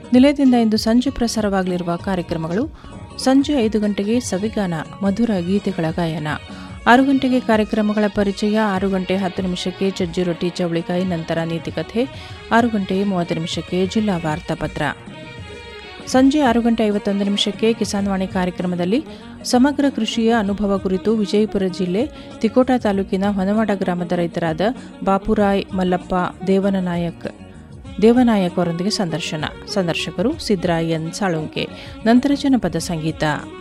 ನಿಲಯದಿಂದ ಇಂದು ಸಂಜೆ ಪ್ರಸಾರವಾಗಲಿರುವ ಕಾರ್ಯಕ್ರಮಗಳು ಸಂಜೆ ಐದು ಗಂಟೆಗೆ ಸವಿಗಾನ ಮಧುರ ಗೀತೆಗಳ ಗಾಯನ ಆರು ಗಂಟೆಗೆ ಕಾರ್ಯಕ್ರಮಗಳ ಪರಿಚಯ ಆರು ಗಂಟೆ ಹತ್ತು ನಿಮಿಷಕ್ಕೆ ಚಜ್ಜಿ ರೊಟ್ಟಿ ಚವಳಿಕಾಯಿ ನಂತರ ನೀತಿಕಥೆ ಆರು ಗಂಟೆ ಮೂವತ್ತು ನಿಮಿಷಕ್ಕೆ ಜಿಲ್ಲಾ ವಾರ್ತಾಪತ್ರ ಸಂಜೆ ಆರು ಗಂಟೆ ಐವತ್ತೊಂದು ನಿಮಿಷಕ್ಕೆ ಕಿಸಾನ್ವಾಣಿ ಕಾರ್ಯಕ್ರಮದಲ್ಲಿ ಸಮಗ್ರ ಕೃಷಿಯ ಅನುಭವ ಕುರಿತು ವಿಜಯಪುರ ಜಿಲ್ಲೆ ತಿಕೋಟ ತಾಲೂಕಿನ ಹೊನವಾಡ ಗ್ರಾಮದ ರೈತರಾದ ಬಾಪುರಾಯ್ ಮಲ್ಲಪ್ಪ ದೇವನನಾಯಕ್ ದೇವನಾಯಕ್ ಅವರೊಂದಿಗೆ ಸಂದರ್ಶನ ಸಂದರ್ಶಕರು ಸಿದ್ರಾಯನ್ ಸಾಳುಂಕೆ ನಂತರ ಜನಪದ ಸಂಗೀತ